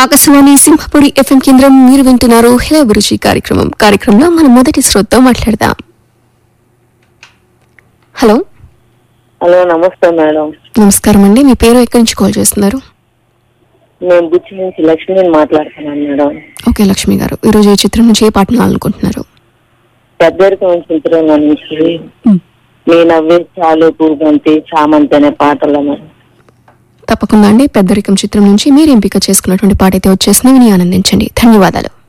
Akashvani Simhapuri FM కేంద్రం మీరు వింటున్నారు హలో గురుజీ కార్యక్రమం కార్యక్రమంలో మనం మొదటి శ్రోతతో మాట్లాడదాం హలో హలో నమస్తే మేడం నమస్కారం అండి మీ పేరు ఎక్కడి నుంచి కాల్ చేస్తున్నారు నేను బుచ్చి నుంచి లక్ష్మిని మాట్లాడుతున్నాను మేడం ఓకే లక్ష్మి గారు ఈరోజు ఈ చిత్రం నుంచి ఏ పాట వినాలనుకుంటున్నారు పెద్దరికం చిత్రం నుంచి నీ నవ్వే చాలు పూగంతి చామంతి అనే పాటలో మేడం తప్పకుండా అండి పెద్దరికం చిత్రం నుంచి మీరు ఎంపిక చేసుకున్నటువంటి పాట అయితే వచ్చేసింది విని ఆనందించండి ధన్యవాదాలు